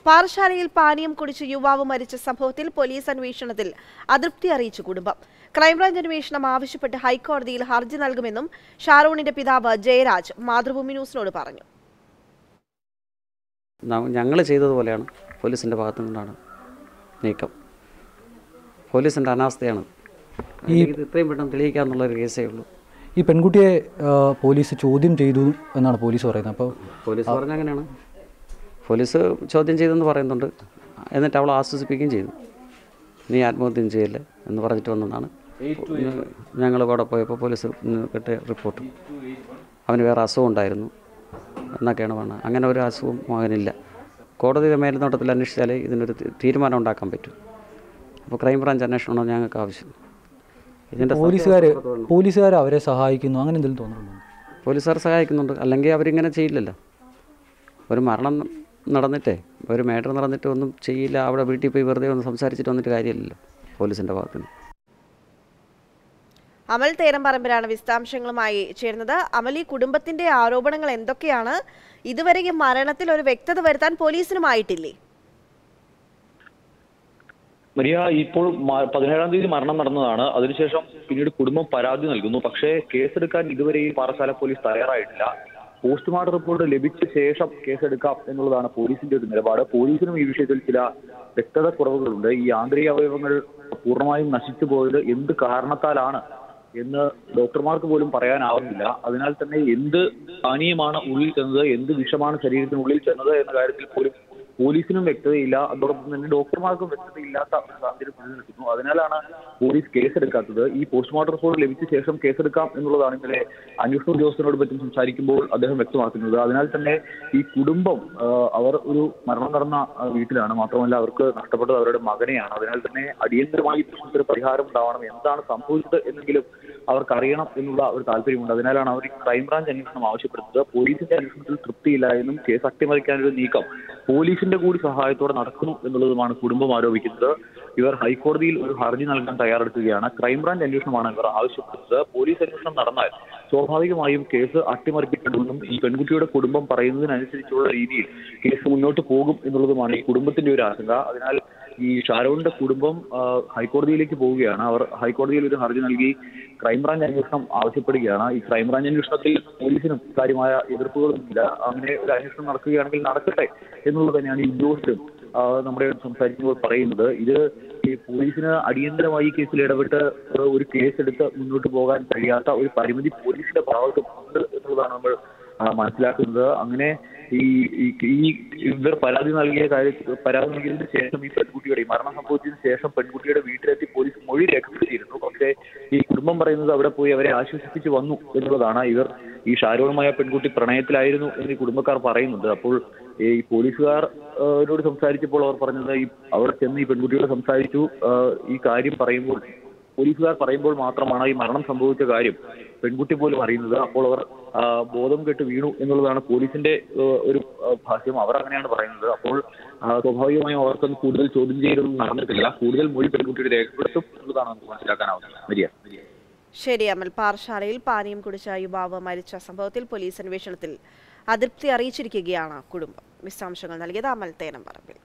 പാറശാലയിൽ പാനീയം കുടിച്ച് യുവാവ് മരിച്ച സംഭവത്തിൽ പോലീസ് അന്വേഷണത്തിൽ അതൃപ്തി അറിയിച്ചു കുടുംബം ക്രൈംബ്രാഞ്ച് അന്വേഷണം ആവശ്യപ്പെട്ട് ഹൈക്കോടതിയിൽ ഹർജി നൽകുമെന്നും ഷാറൂണിന്റെ പിതാവ് ജയരാജ് മാതൃഭൂമി ന്യൂസിനോട് പറഞ്ഞു ഞങ്ങൾ ചെയ്തതുപോലെയാണ് പോലീസിൻ്റെ ഭാഗത്തു നിന്നാണ് നീക്കം പോലീസിൻ്റെ അനാസ്ഥയാണ് ഈ ഇത് ഇത്രയും പെട്ടെന്ന് തെളിയിക്കാന്നുള്ളൊരു കേസേ ഉള്ളൂ ഈ പെൺകുട്ടിയെ ആ, പോലീസ് ചോദ്യം ചെയ്തു എന്നാണ് പോലീസ് പറയുന്നത് അപ്പോൾ പോലീസ് പറഞ്ഞ അങ്ങനെയാണ് പോലീസ് ചോദ്യം ചെയ്തെന്ന് പറയുന്നുണ്ട് എന്നിട്ട് അവളെ ആശ്വസിപ്പിക്കുകയും ചെയ്തു നീ ആത്മഹത്യം ചെയ്യല്ലേ എന്ന് പറഞ്ഞിട്ട് വന്നതാണ് ഞങ്ങൾ കൂടെ പോയപ്പോൾ പോലീസ് കിട്ടിയ റിപ്പോർട്ട് അവന് വേറെ അസുഖം ഉണ്ടായിരുന്നു എന്നൊക്കെയാണ് പറഞ്ഞത് അങ്ങനെ ഒരു അസുഖം മകനില്ല കോടതിയുടെ മേൽനോട്ടത്തിൽ അന്വേഷിച്ചാലേ ഇതിനൊരു തീ- തീരുമാനം ഉണ്ടാക്കാൻ പറ്റും അപ്പോൾ ക്രൈംബ്രാഞ്ച് അന്വേഷണമാണ് ഞങ്ങൾക്ക് ആവശ്യം ഇതിൻ്റെ പോലീസുകാർ പോലീസുകാർ അവരെ സഹായിക്കുന്നു അങ്ങനെ എന്തെങ്കിലും തോന്നുന്നുണ്ടോ പോലീസുകാർ സഹായിക്കുന്നുണ്ട് അല്ലെങ്കിൽ അവരിങ്ങനെ ചെയ്യില്ലല്ലോ ഒരു മരണം നടന്നിട്ടേ ഒരു മേഡർ നടന്നിട്ട് ഒന്നും ചെയ്യില്ല അവിടെ വീട്ടിൽ പോയി വെറുതെ ഒന്ന് സംസാരിച്ചിട്ട് വന്നിട്ട് കാര്യമില്ലല്ലോ പോലീസിൻ്റെ ഭാഗത്ത് നിന്ന് അമൽ തേരംപറമ്പിലാണ് വിശദാംശങ്ങളുമായി ചേരുന്നത് അമൽ ഈ കുടുംബത്തിന്റെ ആരോപണങ്ങൾ എന്തൊക്കെയാണ് ഇതുവരെയും മരണത്തിൽ ഒരു വ്യക്തത വരുത്താൻ പോലീസിനുമായിട്ടില്ലേ മരിയ ഇപ്പോൾ മ- പതിനേഴാം തീയതി മരണം നടന്നതാണ് അതിനുശേഷം പിന്നീട് കുടുംബം പരാതി നൽകുന്നു പക്ഷേ കേസെടുക്കാൻ ഇതുവരെ ഈ പാറശാല പോലീസ് തയ്യാറായിട്ടില്ല പോസ്റ്റ്മോർട്ടം റിപ്പോർട്ട് ലഭിച്ച ശേഷം കേസെടുക്കാം എന്നുള്ളതാണ് പോലീസിന്റെ ഒരു നിലപാട് പോലീസിനും ഈ വിഷയത്തിൽ ചില വ്യക്തത കുറവുകളുണ്ട് ഈ ആന്തരിക അവയവങ്ങൾ പൂർണ്ണമായും നശിച്ചു പോയത് എന്ത് കാരണത്താലാണ് എന്ന് ഡോക്ടർമാർക്ക് പോലും പറയാനാവുന്നില്ല അതിനാൽ തന്നെ എന്ത് പാനീയമാണ് ഉള്ളിൽ ചെന്നത് എന്ത് വിഷമാണ് ശരീരത്തിനുള്ളിൽ ചെന്നത് എന്ന കാര്യത്തിൽ പോലും പോലീസിനും വ്യക്തതയില്ല അതോടൊപ്പം തന്നെ ഡോക്ടർമാർക്കും വ്യക്തതയില്ലാത്ത ഒരു സാഹചര്യം നിലനിൽക്കുന്നു അതിനാലാണ് പോലീസ് കേസെടുക്കാത്തത് ഈ പോസ്റ്റ്മോർട്ടം റിപ്പോർട്ട് ലഭിച്ച ശേഷം കേസെടുക്കാം എന്നുള്ളതാണ് ഇന്നലെ അന്വേഷണ ഉദ്യോഗസ്ഥനോട് പറ്റും സംസാരിക്കുമ്പോൾ അദ്ദേഹം വ്യക്തമാക്കുന്നത് അതിനാൽ തന്നെ ഈ കുടുംബം ആ, അവർ ഒരു മരണം നടന്ന ആ, വീട്ടിലാണ് മാത്രമല്ല അവർക്ക് നഷ്ടപ്പെട്ടത് അവരുടെ മകനെയാണ് അതിനാൽ തന്നെ അടിയന്തരമായി ഈ പ്രശ്നത്തിന് പരിഹാരം ഉണ്ടാവണം എന്താണ് സംഭവിച്ചത് എന്നെങ്കിലും അവർക്ക് അറിയണം എന്നുള്ള ഒരു താല്പര്യമുണ്ട് അതിനാലാണ് അവർ ഈ ക്രൈംബ്രാഞ്ച് അന്വേഷണം ആവശ്യപ്പെടുന്നത് പോലീസിന്റെ അന്വേഷണത്തിൽ തൃപ്തിയില്ല എന്നും കേസ് അട്ടിമറിക്കാനൊരു നീക്കം പോലീസിന്റെ കൂടി സഹായത്തോടെ നടക്കുന്നു എന്നുള്ളതുമാണ് കുടുംബം ആരോപിക്കുന്നത് ഇവർ ഹൈക്കോടതിയിൽ ഒരു ഹർജി നൽകാൻ തയ്യാറെടുക്കുകയാണ് ക്രൈംബ്രാഞ്ച് അന്വേഷണമാണ് ഇവർ ആവശ്യപ്പെടുന്നത് പോലീസ് അന്വേഷണം നടന്നാൽ സ്വാഭാവികമായും കേസ് അട്ടിമറിക്കപ്പെടുമെന്നും ഈ പെൺകുട്ടിയുടെ കുടുംബം പറയുന്നതിനനുസരിച്ചുള്ള രീതിയിൽ കേസ് മുന്നോട്ട് പോകും എന്നുള്ളതുമാണ് ഈ കുടുംബത്തിന്റെ ഒരു ആശങ്ക അതിനാൽ ഈ ഷാരോണിന്റെ കുടുംബം ആ, ഹൈക്കോടതിയിലേക്ക് പോവുകയാണ് അവർ ഹൈക്കോടതിയിൽ ഒരു ഹർജി നൽകി ക്രൈംബ്രാഞ്ച് അന്വേഷണം ആവശ്യപ്പെടുകയാണ് ഈ ക്രൈംബ്രാഞ്ച് അന്വേഷണത്തിൽ പോലീസിനും കാര്യമായ എതിർപ്പുകളൊന്നുമില്ല അങ്ങനെ ഒരു അന്വേഷണം നടക്കുകയാണെങ്കിൽ നടക്കട്ടെ എന്നുള്ളത് തന്നെയാണ് ഈ ഉദ്യോഗസ്ഥരും ആ, നമ്മുടെ സംസാരിക്കുമ്പോൾ പറയുന്നത് ഇത് ഈ പോലീസിന് അടിയന്തരമായി ഈ കേസിൽ ഇടപെട്ട് ഏഹ്, ഒരു കേസ് എടുത്ത് മുന്നോട്ട് പോകാൻ കഴിയാത്ത ഒരു പരിമിതി പോലീസിന്റെ ഭാഗത്തും ഉണ്ട് എന്നുള്ളതാണ് നമ്മൾ ആ, മനസ്സിലാക്കുന്നത് അങ്ങനെ ഈ ഈ- ഈ ഇവർ പരാതി നൽകിയ കാര്യ പരാതി നൽകിയതിന് ശേഷം ഈ പെൺകുട്ടിയുടെ ഈ മരണം സംഭവിച്ചതിന് ശേഷം പെൺകുട്ടിയുടെ വീട്ടിലെത്തി പോലീസ് മൊഴി രേഖപ്പെടുത്തിയിരുന്നു പക്ഷേ ഈ കുടുംബം പറയുന്നത് അവിടെ പോയി അവരെ ആശ്വസിപ്പിച്ച് വന്നു എന്നുള്ളതാണ് ഇവർ ഈ ഷാരോണുമായ പെൺകുട്ടി പ്രണയത്തിലായിരുന്നു എന്ന് ഈ കുടുംബക്കാർ പറയുന്നുണ്ട് അപ്പോൾ ഈ പോലീസുകാർ ആ, അവരോട് സംസാരിച്ചപ്പോൾ അവർ പറഞ്ഞത് ഈ അവിടെ ചെന്ന് ഈ പെൺകുട്ടിയോട് സംസാരിച്ചു ആ, ഈ കാര്യം പറയുമ്പോൾ പോലീസുകാർ പറയുമ്പോൾ മാത്രമാണ് ഈ മരണം സംഭവിച്ച കാര്യം പെൺകുട്ടി പോലും അറിയുന്നത് അപ്പോൾ അവർ ആ, ബോധം കെട്ട് വീണു എന്നുള്ളതാണ് പോലീസിന്റെ ആ, ഒരു ആ, ഭാഷ്യം അവർ അങ്ങനെയാണ് പറയുന്നത് അപ്പോൾ ആ, സ്വാഭാവികമായും അവർക്കൊന്നും കൂടുതൽ ചോദ്യം ചെയ്യലൊന്നും നടന്നിട്ടില്ല കൂടുതൽ മൊഴി പെൺകുട്ടിയുടെ രേഖപ്പെടുത്തും എന്നുള്ളതാണ് നമുക്ക് മനസ്സിലാക്കാനാവുന്നത് മരിയ ശരി അമൽ പാറശാലയിൽ പാനീയം കുടിച്ച യുവാവ് മരിച്ച സംഭവത്തിൽ പോലീസ് അന്വേഷണത്തിൽ അതൃപ്തി അറിയിച്ചിരിക്കുകയാണ് കുടുംബം വിശദാംശങ്ങൾ നൽകിയത് അമൽ തേനംപറമ്പിൽ